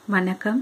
வணக்கம்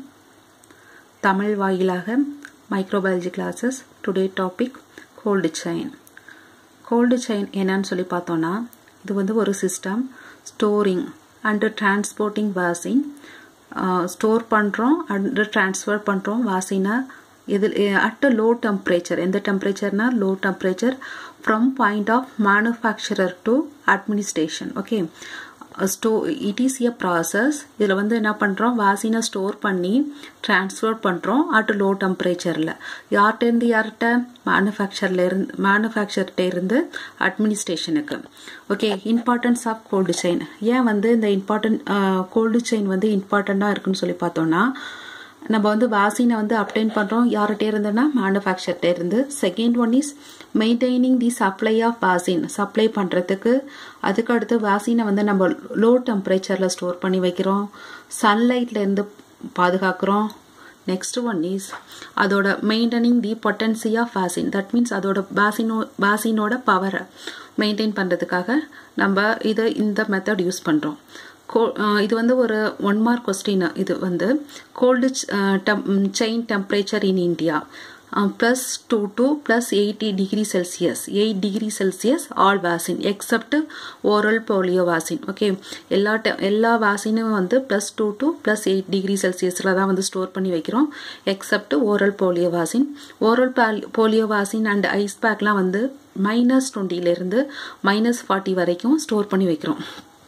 தமிழ் வாயிலாக microbiology classes today topic cold chain cold chain என்னன்னு சொல்லி பார்த்தோன்னா இது வந்து ஒரு system storing and transporting vaccine store பண்ணுறோம் அண்டு ட்ரான்ஸ்ஃபர் பண்ணுறோம் வாசினை இதில் அட் லோ டெம்பரேச்சர் எந்த டெம்பரேச்சர்னா low temperature from point of manufacturer to administration okay so it is a process இதில் வந்து என்ன பண்ணுறோம் வாசினை ஸ்டோர் பண்ணி ட்ரான்ஸ்ஃபர் பண்ணுறோம் அட் லோ டெம்பரேச்சரில் யார்கிட்டேருந்து யார்கிட்ட மேனுஃபேக்சரில் இருந்து மேனுஃபேக்சர்கிட்ட இருந்து அட்மினிஸ்ட்ரேஷனுக்கு okay importance of gold chain ஏன் வந்து இந்த இம்பார்ட்டன்ட் கோல்டு செயின் வந்து இம்பார்ட்டண்ட்டாக இருக்குன்னு சொல்லி பார்த்தோன்னா நம்ம வந்து வாசினை வந்து அப்டைன் பண்ணுறோம் யார்கிட்ட இருந்துன்னா மேனுஃபேக்சர்கிட்ட இருந்து second one is maintaining the supply of vaccine supply பண்ணுறதுக்கு அதுக்கு அடுத்து வாசினை வந்து நம்ம லோ டெம்பரேச்சரில் ஸ்டோர் பண்ணி வைக்கிறோம் சன்லைட்லேருந்து பாதுகாக்கிறோம் நெக்ஸ்ட் ஒன் இஸ் அதோட maintaining the potency of vaccine that means அதோட வாசினோ வாசினோட பவரை மெயின்டைன் பண்ணுறதுக்காக நம்ம இதை இந்த மெத்தட் யூஸ் பண்ணுறோம் கோ இது வந்து ஒரு ஒன் மார்க் கொஸ்டின் இது வந்து cold chain temperature in India plus two to plus eighty degree celsius eight degree celsius all vaccine except oral polio vaccine okay எல்லா டெ எல்லா வேக்சினும் வந்து plus two to plus eight degree செல்சியஸில் தான் வந்து ஸ்டோர் பண்ணி வைக்கிறோம் except oral polio vaccine oral polio vaccine and ice பேக்லாம் வந்து மைனஸ் டுவெண்ட்டிலேருந்து மைனஸ் ஃபார்ட்டி வரைக்கும் ஸ்டோர் பண்ணி வைக்கிறோம்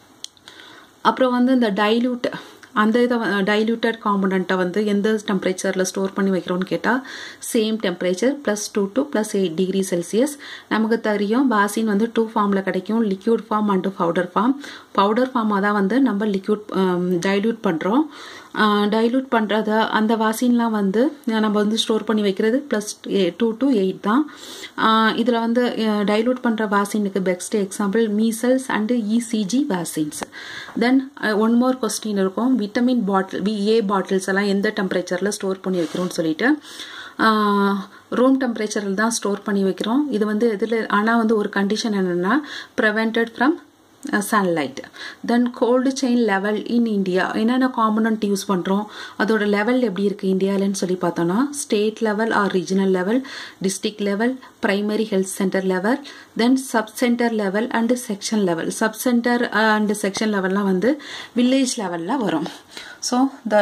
அப்புறம் வந்து இந்த டைல்யூட் அந்த இதை டைல்யூட்டட் காம்பனண்ட்டை வந்து எந்த டெம்பரேச்சரில் ஸ்டோர் பண்ணி வைக்கிறோம்னு கேட்டால் same temperature plus two to plus eight degree celsius நமக்கு தெரியும் பாசின் வந்து டூ ஃபார்மில் கிடைக்கும் liquid form and powder form powder ஃபார்மாக தான் வந்து நம்ம லிக்யூட் டைல்யூட் பண்ணுறோம் டைல்யூட் பண்ணுறத அந்த வாசின்லாம் வந்து நம்ம வந்து ஸ்டோர் பண்ணி வைக்கிறது ப்ளஸ் டூ டு எயிட் தான் இதில் வந்து டைல்யூட் பண்ணுற வாசினுக்கு best example measles and ECG vaccines then one more question இருக்கும் vitamin bottle V A bottles எல்லாம் எந்த டெம்பரேச்சரில் ஸ்டோர் பண்ணி வைக்கிறோம்னு சொல்லிட்டு ரூம் டெம்பரேச்சரில் தான் ஸ்டோர் பண்ணி வைக்கிறோம் இது வந்து இதில் ஆனால் வந்து ஒரு கண்டிஷன் என்னென்னா prevented from sunlight then cold chain level in India என்னென்ன காம்பனண்ட் யூஸ் பண்ணுறோம் அதோட லெவல் எப்படி இருக்குது இந்தியாவிலன்னு சொல்லி பார்த்தோன்னா state level or regional level district level primary health centre level then sub centre level and section level sub centre and section லெவல்லாம் வந்து வில்லேஜ் லெவலில் வரும் ஸோ த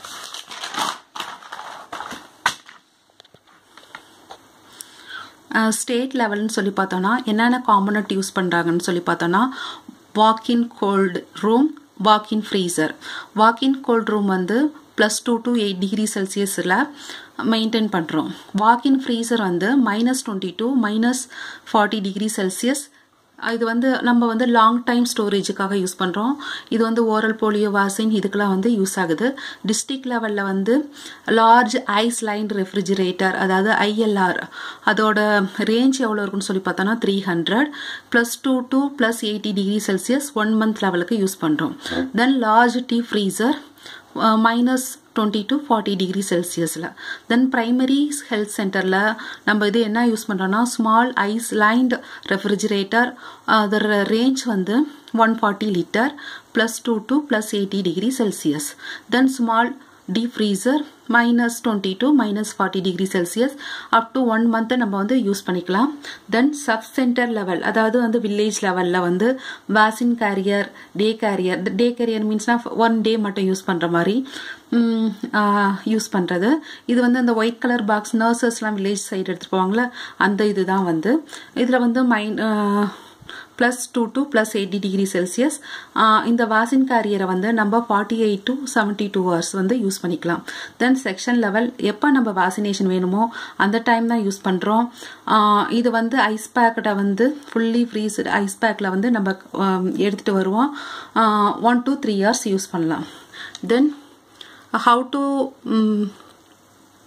ஸ்டேட் லெவல்னு சொல்லி பார்த்தோன்னா என்னென்ன காம்பனண்ட் யூஸ் பண்ணுறாங்கன்னு சொல்லி பார்த்தோன்னா walk in cold room walk in freezer walk in cold room வந்து plus two to eight degree செல்சியஸில் மெயின்டைன் பண்ணுறோம் வாக்கின் ஃப்ரீசர் வந்து minus twenty to minus forty degree celsius இது வந்து நம்ம வந்து லாங் டைம் ஸ்டோரேஜுக்காக யூஸ் பண்ணுறோம் இது வந்து ஓரல் போலியோ வாசின் இதுக்கெல்லாம் வந்து யூஸ் ஆகுது டிஸ்ட்ரிக்ட் லெவலில் வந்து லார்ஜ் ஐஸ் லைன் ரெஃப்ரிஜிரேட்டர் அதாவது ஐஎல்ஆர் அதோட ரேஞ்ச் எவ்வளோ இருக்குன்னு சொல்லி பார்த்தோன்னா three hundred plus two to plus eighty degree celsius one month லெவலுக்கு யூஸ் பண்ணுறோம் then large deep freezer minus twenty to forty degree செல்சியஸில் தென் ப்ரைமரி ஹெல்த் சென்டரில் நம்ம இது என்ன யூஸ் பண்ணுறோன்னா ஸ்மால் ஐஸ் லைன்ட் ரெஃப்ரிஜிரேட்டர் அதோட ரேஞ்ச் வந்து one forty litre plus two to plus eighty degree celsius then small deep freezer minus twenty to minus forty degree celsius up to one month நம்ம வந்து use பண்ணிக்கலாம் தென் sub centre level அதாவது வந்து village லெவலில் வந்து vaccine carrier day carrier day carrier மீன்ஸ்னா one day மட்டும் use பண்ணுற மாதிரி யூஸ் பண்ணுறது இது வந்து அந்த ஒயிட் கலர் பாக்ஸ் நர்சஸ்லாம் வில்லேஜ் சைடு எடுத்துகிட்டு போவாங்களே அந்த இது தான் வந்து இதில் வந்து மைன் plus two to plus eighty degree celsius இந்த வாசின் கேரியரை வந்து நம்ம forty eight to seventy two hours வந்து யூஸ் பண்ணிக்கலாம் தென் செக்ஷன் லெவல் எப்போ நம்ம வேக்சினேஷன் வேணுமோ அந்த டைம் தான் யூஸ் பண்ணுறோம் இது வந்து ஐஸ் பேக்கை வந்து ஃபுல்லி ஃப்ரீஸ்டு ஐஸ் பேக்கில் வந்து நம்ம எடுத்துகிட்டு வருவோம் one two three years use பண்ணலாம் then how to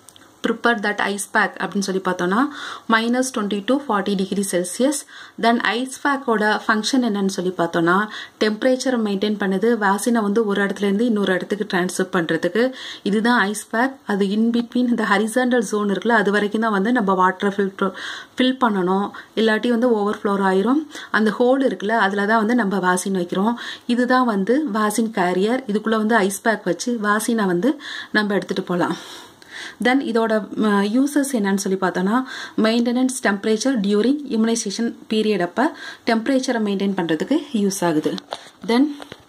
prepare that ice pack அப்படின்னு சொல்லி பார்த்தோம்னா minus twenty to forty degree celsius then ice பேக்கோட ஃபங்க்ஷன் என்னன்னு சொல்லி பார்த்தோம்னா டெம்பரேச்சரை மெயின்டைன் பண்ணுது வேக்சினை வந்து ஒரு இடத்துலேருந்து இன்னொரு இடத்துக்கு ட்ரான்ஸ்ஃபர் பண்ணுறதுக்கு இதுதான் ஐஸ் பேக் அது இன் பிட்வீன் இந்த ஹரிசாண்டல் ஜோன் இருக்குல்ல அது வரைக்கும் தான் வந்து நம்ம வாட்டரை ஃபில்ட்ரு ஃபில் பண்ணணும் இல்லாட்டி வந்து ஓவர் ஃப்ளோர் ஆயிரும் அந்த ஹோல் இருக்குல்ல அதில் தான் வந்து நம்ம வாசின் வைக்கிறோம் இதுதான் வந்து வாசின் கேரியர் இதுக்குள்ளே வந்து ஐஸ் பேக் வச்சு வாசினை வந்து நம்ம எடுத்துகிட்டு போகலாம் தென் இதோட யூசஸ் என்னன்னு சொல்லி பார்த்தோன்னா maintenance temperature during immunisation period அப்போ டெம்பரேச்சரை மெயின்டைன் பண்ணுறதுக்கு யூஸ் ஆகுது then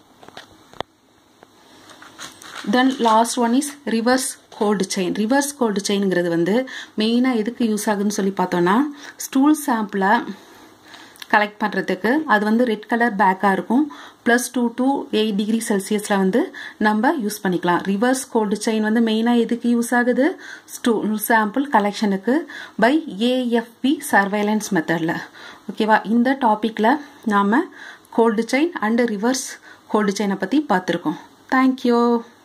then last one is reverse cold chain reverse cold செயின்ங்கிறது வந்து மெயினாக எதுக்கு யூஸ் ஆகுதுன்னு சொல்லி பார்த்தோன்னா ஸ்டூல் சாம்பிளை கலெக்ட் பண்ணுறதுக்கு அது வந்து ரெட் கலர் பேக்காக இருக்கும் plus two to eight degree செல்சியஸில் வந்து நம்ம யூஸ் பண்ணிக்கலாம் ரிவர்ஸ் கோல்டு செயின் வந்து மெயினாக எதுக்கு யூஸ் ஆகுது ஸ்டூ சாம்பிள் கலெக்ஷனுக்கு பை ஏஎஃப்பி சர்வைலன்ஸ் மெத்தடில் ஓகேவா இந்த டாப்பிக்கில் நாம் cold chain and reverse cold செயினை பற்றி பார்த்துருக்கோம் தேங்க்யூ